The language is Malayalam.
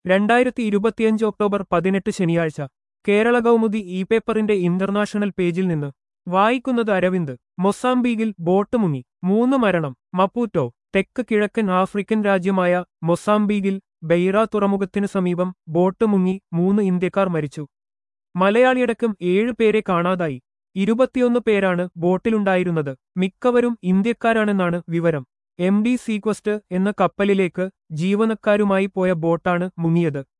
രണ്ടായിരത്തി ഇരുപത്തിയഞ്ച് ഒക്ടോബർ പതിനെട്ട് ശനിയാഴ്ച കേരള കൗമുദി ഇ പേപ്പറിന്റെ ഇന്റർനാഷണൽ പേജിൽ നിന്ന് വായിക്കുന്നത് അരവിന്ദ് മൊസാംബീഗിൽ ബോട്ട് മുങ്ങി മൂന്ന് മരണം മപ്പൂറ്റോ തെക്ക് കിഴക്കൻ ആഫ്രിക്കൻ രാജ്യമായ മൊസാംബീഗിൽ ബെയ്റ തുറമുഖത്തിനു സമീപം ബോട്ട് മുങ്ങി മൂന്ന് ഇന്ത്യക്കാർ മരിച്ചു മലയാളിയടക്കം ഏഴ് പേരെ കാണാതായി ഇരുപത്തിയൊന്ന് പേരാണ് ബോട്ടിലുണ്ടായിരുന്നത് മിക്കവരും ഇന്ത്യക്കാരാണെന്നാണ് വിവരം എം ഡി സീക്വസ്റ്റ് എന്ന കപ്പലിലേക്ക് ജീവനക്കാരുമായി പോയ ബോട്ടാണ് മുങ്ങിയത്